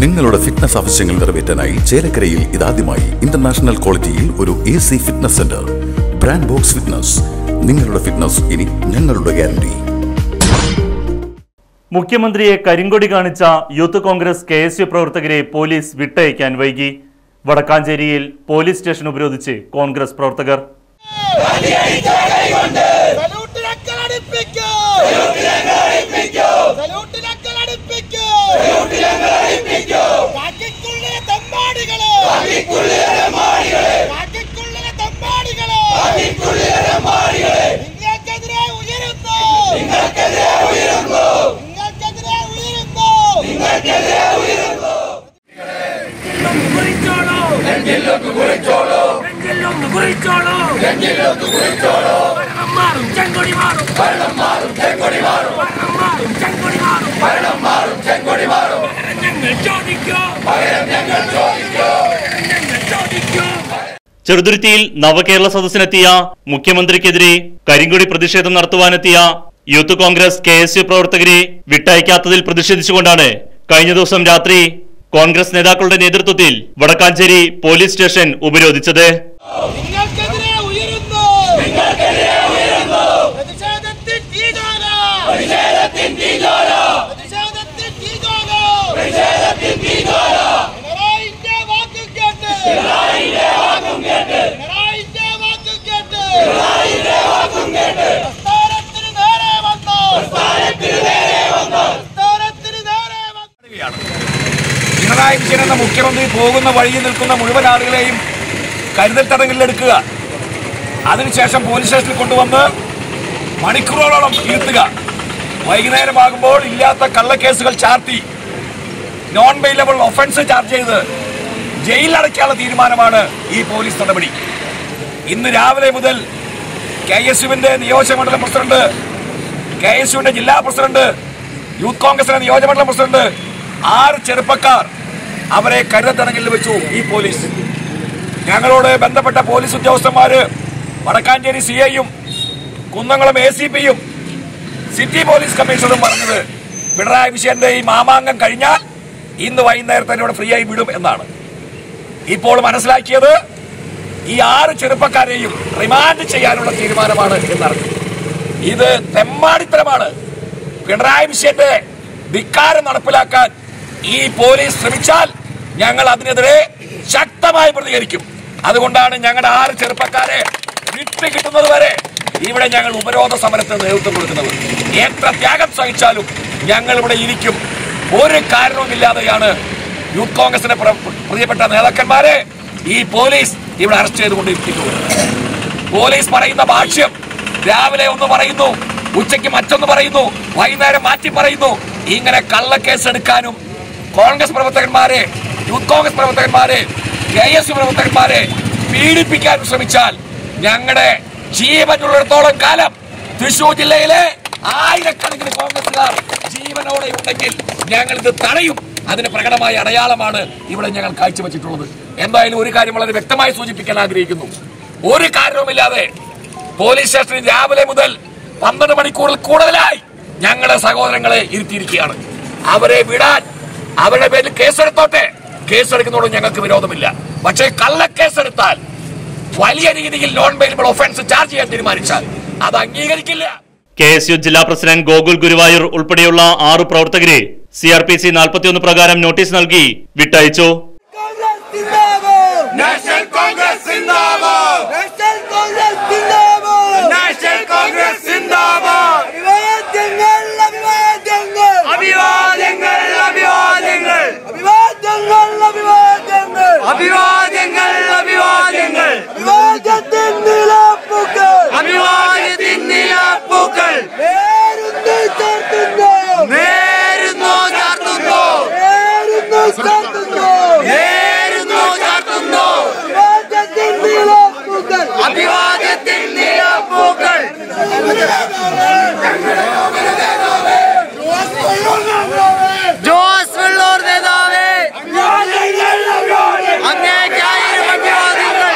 നിങ്ങളുടെ ഫിറ്റ്നസ് ആവശ്യങ്ങൾ നിറവേറ്റാനായി ചേലക്കരയിൽ ഇതാദ്യമായി ഇന്റർനാഷണൽ ക്വാളിറ്റിയിൽ ഒരു A C fitness centre brand box fitness നിങ്ങളുടെ ഫിറ്റ്നസ് ഇനി ഞങ്ങളുടെ ഗ്യാരണ്ടി മുഖ്യമന്ത്രിയെ കരിങ്കൊടി കാണിച്ച youth Congress K S U പ്രവർത്തകരെ പോലീസ് വിട്ടയക്കാൻ വൈകി വടക്കാഞ്ചേരിയിൽ പോലീസ് സ്റ്റേഷൻ ഉപരോധിച്ച് കോൺഗ്രസ് പ്രവർത്തകർ സല്യൂട്ടിനക്കലടിപ്പിക്കൂ സല്യൂട്ടിനക്കലടിപ്പിക്കൂ കാക്കിക്കുള്ളിലെ തെമ്മാടികള് കാക്കിക്കുള്ളിലെ തെമ്മാടികള് നിങ്ങൾക്കെതിരെ ഉയരുന്നു നിങ്ങൾക്കെതിരെ ഉയരുന്നു കുറിച്ചോളൂ നെഞ്ചിലൊന്ന് കുറിച്ചോളൂ നെഞ്ചിലൊന്ന് കുറിച്ചോളൂ നെഞ്ചിലൊന്ന് കുറിച്ചോളൂ ഭരണം മാറും ചെങ്കൊടി മാറും ഭരണം മാറും ചെങ്കൊടി മാറും ഭരണം മാറും ചെങ്കൊടി മാറും ഭരണം മാറും ചെങ്കൊടി മാറും പകരം ഞങ്ങൾ ചോദിക്കോ പകരം ഞങ്ങൾ ചോദിക്കോ ഞങ്ങൾ ചോദിക്കോ ചെറുതുരുത്തിയിൽ നവകേരള സദസ്സിനെത്തിയ മുഖ്യമന്ത്രിക്കെതിരെ കരിങ്കൊടി പ്രതിഷേധം നടത്തുവാനെത്തിയ youth Congress K S U പ്രവർത്തകരെ വിട്ടയക്കാത്തതിൽ പ്രതിഷേധിച്ചുകൊണ്ടാണ് കഴിഞ്ഞ ദിവസം രാത്രി കോൺഗ്രസ് നേതാക്കളുടെ നേതൃത്വത്തിൽ വടക്കാഞ്ചേരി പോലീസ് സ്റ്റേഷൻ ഉപരോധിച്ചത് നിങ്ങൾക്കെതിരെ ഉയരുന്നു നിങ്ങൾക്കെതിരെ ഉയരുന്നു പ്രതിഷേധത്തിൻ തീജോല പ്രതിഷേധത്തിൻ തീജോല പ്രതിഷേധത്തിൻ തീജോല പ്രതിഷേധത്തിൻ തീജോല പിണറായിന്റെ വാക്കും കേട്ട് പിണറായിന്റെ വാക്കും കേട്ട് പിണറായിന്റെ വാക്കും കേട്ട് പിണറായിന്റെ വാക്കും കേട്ട് പ്രസ്ഥാനത്തിന് നേരെ വന്നു പ്രസ്ഥാനത്തിന് നേരെ വന്നു പ്രസ്ഥാനത്തിന് നേരെ വന്നു പിണറായി വിജയൻ എന്ന മുഖ്യമന്ത്രി പോകുന്ന വഴിയിൽ നിൽക്കുന്ന മുഴുവൻ ആളുകളെയും കരുതൽ തടങ്കലിലെടുക്കുക അതിനുശേഷം പോലീസ് സ്റ്റേഷനിൽ കൊണ്ടുവന്ന് മണിക്കൂറുകളോളം ഇരുത്തുക വൈകുന്നേരമാകുമ്പോൾ ഇല്ലാത്ത കള്ളക്കേസുകൾ ചാർത്തി നോൺ ബെയിലബിൾ ഒഫൻസ് ചാർജ് ചെയ്ത് ജയിലിലടയ്ക്കാനുള്ള തീരുമാനമാണ് ഈ പോലീസ് നടപടി ഇന്ന് രാവിലെ മുതൽ കെ എസ് യുവിന്റെ നിയോജകമണ്ഡലം പ്രസിഡന്റ് കെ എസ് യുവിന്റെ ജില്ലാ പ്രസിഡന്റ് യൂത്ത് കോൺഗ്രസിന്റെ നിയോജകമണ്ഡലം പ്രസിഡന്റ് ആറ് ചെറുപ്പക്കാർ അവരെ കരുതത്തടങ്കിൽ വെച്ചു ഈ പോലീസ് ഞങ്ങളോട് ബന്ധപ്പെട്ട പോലീസ് ഉദ്യോഗസ്ഥന്മാര് വടക്കാഞ്ചേരി സി ഐയും കുന്നംകുളം എ സി പിയും സിറ്റി പോലീസ് കമ്മീഷണറും പറഞ്ഞത് പിണറായി വിജയന്റെ ഈ മാമാങ്കം കഴിഞ്ഞാൽ ഇന്ന് വൈകുന്നേരത്തെ ഇവിടെ ഫ്രീ ആയി വിടും എന്നാണ് ഇപ്പോൾ മനസ്സിലാക്കിയത് ഈ ആറ് ചെറുപ്പക്കാരെയും റിമാൻഡ് ചെയ്യാനുള്ള തീരുമാനമാണ് എന്നറിഞ്ഞു ഇത് തെമ്മാടിത്തരമാണ് പിണറായി വിജയന്റെ ധിക്കാരം നടപ്പിലാക്കാൻ ഈ പോലീസ് ശ്രമിച്ചാൽ ഞങ്ങൾ അതിനെതിരെ ശക്തമായി പ്രതികരിക്കും അതുകൊണ്ടാണ് ഞങ്ങളുടെ ആറ് ചെറുപ്പക്കാരെ വിട്ട് കിട്ടുന്നത് വരെ ഇവിടെ ഞങ്ങൾ ഉപരോധ സമരത്തിന് നേതൃത്വം കൊടുക്കുന്നത് എത്ര ത്യാഗം സഹിച്ചാലും ഞങ്ങൾ ഇവിടെ ഇരിക്കും ഒരു കാരണവുമില്ലാതെയാണ് യൂത്ത് കോൺഗ്രസിന്റെ പ്ര- പ്രിയപ്പെട്ട നേതാക്കന്മാരെ ഈ പോലീസ് ഇവിടെ അറസ്റ്റ് ചെയ്തുകൊണ്ടിരിക്കുന്നത് പോലീസ് പറയുന്ന ഭാഷ്യം രാവിലെ ഒന്ന് പറയുന്നു ഉച്ചയ്ക്ക് മറ്റൊന്ന് പറയുന്നു വൈകുന്നേരം മാറ്റി പറയുന്നു ഇങ്ങനെ കള്ളക്കേസ് എടുക്കാനും കോൺഗ്രസ് പ്രവർത്തകന്മാരെ യൂത്ത് കോൺഗ്രസ് പ്രവർത്തകന്മാരെ കെ എസ് യു പ്രവർത്തകന്മാരെ പീഡിപ്പിക്കാൻ ശ്രമിച്ചാൽ ഞങ്ങളുടെ ജീവനുള്ളിടത്തോളം കാലം തൃശൂർ ജില്ലയിലെ ആയിരക്കണക്കിന് കോൺഗ്രസുകാർ ജീവനോടെ ഉണ്ടെങ്കിൽ ഞങ്ങൾ ഇത് തടയും അതിന് പ്രകടമായ അടയാളമാണ് ഇവിടെ ഞങ്ങൾ കാഴ്ചവെച്ചിട്ടുള്ളത് എന്തായാലും ഒരു കാര്യം വളരെ വ്യക്തമായി സൂചിപ്പിക്കാൻ ആഗ്രഹിക്കുന്നു ഒരു കാരണവുമില്ലാതെ പോലീസ് സ്റ്റേഷനിൽ രാവിലെ മുതൽ പന്ത്രണ്ട് മണിക്കൂറിൽ കൂടുതലായി ഞങ്ങളുടെ സഹോദരങ്ങളെ ഇരുത്തിയിരിക്കുകയാണ് അവരെ വിടാൻ അവരുടെ പേരിൽ കേസെടുത്തോട്ടെ കേസെടുക്കുന്നതോട് ഞങ്ങൾക്ക് വിരോധമില്ല പക്ഷേ കള്ളക്കേസെടുത്താൽ വലിയ രീതിയിൽ നോൺ ബെയിലബിൾ ഒഫൻസ് ചാർജ് ചെയ്യാൻ തീരുമാനിച്ചാൽ അത് അംഗീകരിക്കില്ല കെ എസ് യു ജില്ലാ പ്രസിഡന്റ് ഗോകുൽ ഗുരുവായൂർ ഉൾപ്പെടെയുള്ള ആറ് പ്രവർത്തകരെ സി ആർ പി സി നാൽപ്പത്തിയൊന്ന് പ്രകാരം നോട്ടീസ് നൽകി വിട്ടയച്ചു നാഷണൽ കോൺഗ്രസ് സിന്ദാബാദ് നാഷണൽ കോൺഗ്രസ് സിന്ദാബാദ് നാഷണൽ കോൺഗ്രസ് സിന്ദാബാദ് അഭിവാദ്യങ്ങൾ അഭിവാദ്യങ്ങൾ അഭിവാദ്യങ്ങൾ അഭിവാദ്യങ്ങൾ അഭിവാദ്യങ്ങൾ അഭിവാദ്യങ്ങൾ അഭിവാദ്യത്തിൻ നിലാപ്പൂക്കൾ അഭിവാദ്യത്തിൻ നിലാപ്പൂക്കൾ നേരുന്നു ചാർത്തുന്നു നേരുന്നു ചാർത്തുന്നു നേരുന്നു ചാർത്തുന്നു നേരുന്നു ചാർത്തുന്നു അഭിവാദ്യത്തിൻ നിലാപ്പൂക്കൾ അഭിവാദ്യത്തിൻ നിലാപ്പൂക്കൾ ജോസ് വെള്ളൂർ നേതാവേ അങ്ങേക്കായിരം അഭിവാദ്യങ്ങൾ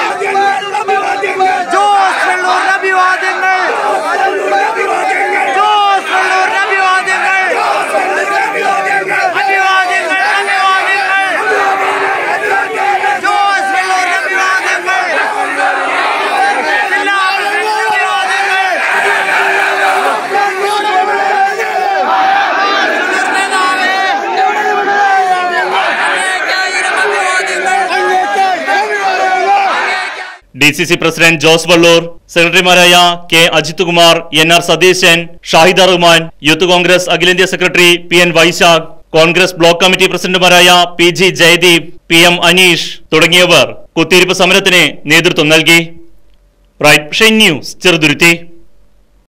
ജോസ് വെള്ളൂർ അഭിവാദ്യങ്ങൾ ജോസ് വെള്ളൂർ അഭിവാദ്യങ്ങൾ അഭിവാദ്യങ്ങൾ അഭിവാദ്യങ്ങൾ D C C president Jose Vallur സെക്രട്ടറിമാരായ K Ajith Kumar N R Satheesan Shahida Rahman youth Congress അഖിലേന്ത്യാ secretary P N Vaishakh Congress block committee പ്രസിഡന്റുമാരായ P G Jayadeep P M Aneesh തുടങ്ങിയവർ കുത്തിയിരിപ്പ് സമരത്തിന് നേതൃത്വം നൽകി റൈറ്റ് ന്യൂസ് ചെറുതുരുത്തി